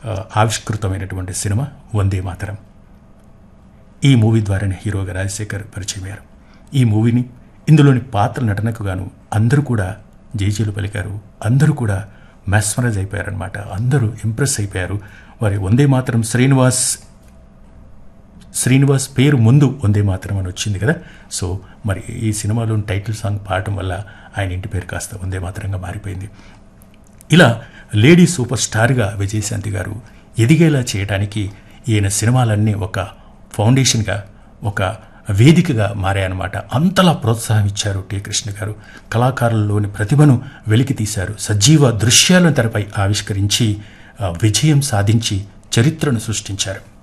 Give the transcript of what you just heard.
ఆ, ఆవిష్కృతమైనటువంటి సినిమా వందే మాతరం ఈ మూవీ ద్వారానే హీరోగా రాజశేఖర్ పరిచయం అయ్యారు ఈ మూవీని ఇందులోని పాత్ర నటనకు గాను అందరూ కూడా జైజీలు పలికారు అందరూ కూడా మెస్మరైజ్ అయిపోయారనమాట అందరూ ఇంప్రెస్ అయిపోయారు వారి వందే మాత్రం శ్రీనివాస్ శ్రీనివాస్ పేరు ముందు వందే మాత్రం అని వచ్చింది కదా సో మరి ఈ సినిమాలోని టైటిల్ సాంగ్ పాడటం వల్ల ఆయన ఇంటి పేరు కాస్త వందే మాత్రంగా మారిపోయింది ఇలా లేడీ సూపర్ స్టార్గా విజయశాంతి గారు ఎదిగేలా చేయడానికి ఈయన సినిమాలన్నీ ఒక ఫౌండేషన్గా ఒక వేదికగా మారాయన్నమాట అంతలా ప్రోత్సాహం ఇచ్చారు టి కృష్ణ గారు కళాకారుల్లోని ప్రతిభను వెలికి తీశారు సజీవ దృశ్యాలను తెరపై ఆవిష్కరించి ఆ, విజయం సాధించి చరిత్రను సృష్టించారు